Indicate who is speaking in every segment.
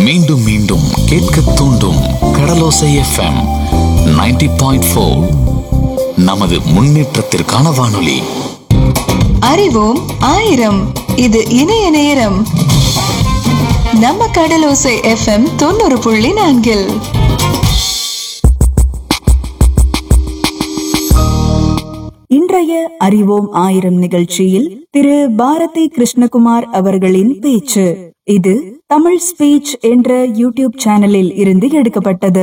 Speaker 1: மீண்டும் மீண்டும் கேட்க தூண்டும் கடலோசை எஃப்எம் 90.4 பாயிண்ட் நமது முன்னேற்றத்திற்கான வானொலி
Speaker 2: அறிவோம் ஆயிரம் இது இணைய நேரம் நம்ம கடலோசை எஃப்எம் தொண்ணூறு புள்ளி நான்கில்
Speaker 3: இன்றைய அறிவோம் ஆயிரம் நிகழ்ச்சியில் திரு பாரதி கிருஷ்ணகுமார் அவர்களின் பேச்சு இது தமிழ் ஸ்பீச் என்ற யூடியூப் சேனலில் இருந்து எடுக்கப்பட்டது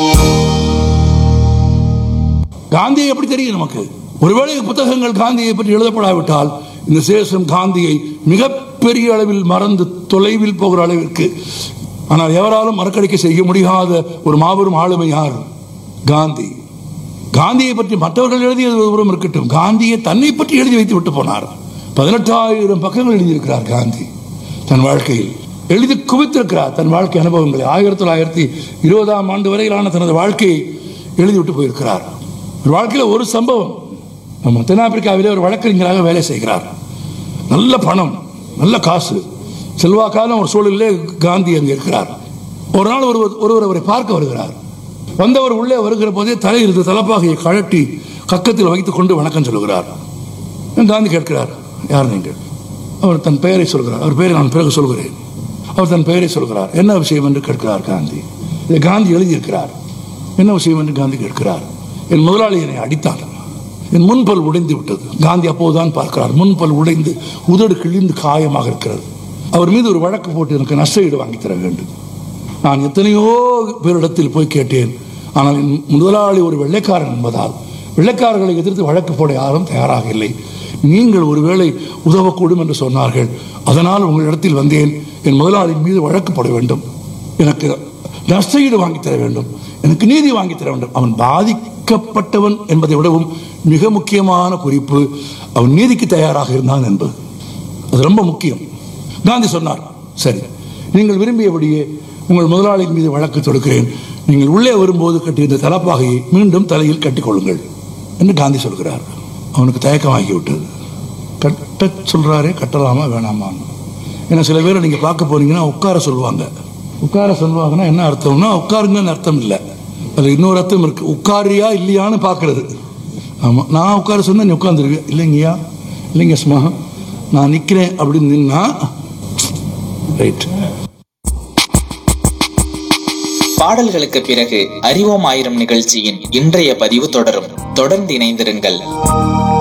Speaker 4: காந்தியை எப்படி தெரியும் நமக்கு ஒருவேளை புத்தகங்கள் காந்தியை பற்றி எழுதப்படாவிட்டால் இந்த சேஷம் காந்தியை மிகப்பெரிய அளவில் மறந்து தொலைவில் போகிற அளவிற்கு ஆனால் எவராலும் மறக்கடிக்க செய்ய முடியாத ஒரு மாபெரும் ஆளுமை யார் காந்தி காந்தியை பற்றி மற்றவர்கள் எழுதியது ஒருவரும் இருக்கட்டும் காந்தியை தன்னை பற்றி எழுதி வைத்து விட்டு போனார் பதினெட்டாயிரம் பக்கங்கள் எழுதியிருக்கிறார் காந்தி தன் வாழ்க்கையில் எழுதி குவித்திருக்கிறார் தன் வாழ்க்கை அனுபவங்களை ஆயிரத்தி தொள்ளாயிரத்தி இருபதாம் ஆண்டு வரையிலான தனது வாழ்க்கையை எழுதிவிட்டு போயிருக்கிறார் ஒரு வாழ்க்கையில் ஒரு சம்பவம் நம்ம தென்னாப்பிரிக்காவிலே ஒரு வழக்கறிஞராக வேலை செய்கிறார் நல்ல பணம் நல்ல காசு செல்வாக்கான ஒரு சூழலிலே காந்தி அங்கே இருக்கிறார் ஒரு நாள் ஒருவர் ஒருவர் அவரை பார்க்க வருகிறார் வந்தவர் உள்ளே வருகிற போதே தலையிலிருந்து தலப்பாகையை கழட்டி கக்கத்தில் வைத்துக் கொண்டு வணக்கம் சொல்லுகிறார் காந்தி கேட்கிறார் யார் நீங்கள் அவர் தன் பெயரை சொல்கிறார் அவர் பெயரை நான் பிறகு சொல்கிறேன் அவர் தன் பெயரை சொல்கிறார் என்ன விஷயம் என்று கேட்கிறார் காந்தி இதை காந்தி எழுதியிருக்கிறார் என்ன விஷயம் என்று காந்தி கேட்கிறார் என் முதலாளி என்னை அடித்தார் என் முன்பல் உடைந்து விட்டது காந்தி அப்போதுதான் பார்க்கிறார் முன்பல் உடைந்து உதடு கிழிந்து காயமாக இருக்கிறது அவர் மீது ஒரு வழக்கு போட்டு எனக்கு நஷ்டஈடு வாங்கி தர வேண்டும் நான் எத்தனையோ பேரிடத்தில் போய் கேட்டேன் ஆனால் என் முதலாளி ஒரு வெள்ளைக்காரன் என்பதால் வெள்ளைக்காரர்களை எதிர்த்து வழக்கு போட யாரும் தயாராக இல்லை நீங்கள் ஒருவேளை உதவக்கூடும் என்று சொன்னார்கள் அதனால் உங்களிடத்தில் வந்தேன் என் முதலாளியின் மீது வழக்கு போட வேண்டும் எனக்கு நஷ்டஈடு வாங்கி தர வேண்டும் எனக்கு நீதி வாங்கி தர வேண்டும் அவன் பாதிக்கப்பட்டவன் என்பதை விடவும் மிக முக்கியமான குறிப்பு அவன் நீதிக்கு தயாராக இருந்தான் என்பது அது ரொம்ப முக்கியம் காந்தி சொன்னார் சரி நீங்கள் விரும்பியபடியே உங்கள் முதலாளியின் மீது வழக்கு தொடுக்கிறேன் நீங்கள் உள்ளே வரும்போது கட்டியிருந்த தலப்பாகையை மீண்டும் தலையில் கட்டிக்கொள்ளுங்கள் என்று காந்தி சொல்கிறார் அவனுக்கு தயக்கமாகிவிட்டது கட்ட சொல்றாரே கட்டலாமா வேணாமா ஏன்னா சில பேரை நீங்க பார்க்க போனீங்கன்னா உட்கார சொல்லுவாங்க உட்கார சொல்லுவாங்கன்னா என்ன அர்த்தம்னா உட்காருங்கன்னு அர்த்தம் இல்லை அது இன்னொரு அர்த்தம் இருக்கு உட்காரியா இல்லையான்னு பார்க்கிறது ஆமா நான் உட்கார சொன்னா நீ உட்காந்துருவேன் இல்லைங்கய்யா இல்லைங்க சும்மா நான் நிக்கிறேன் அப்படின்னு நின்னா ரைட்
Speaker 5: பாடல்களுக்கு பிறகு அறிவோம் ஆயிரம் நிகழ்ச்சியின் இன்றைய பதிவு தொடரும் தொடர்ந்து இணைந்திருங்கள்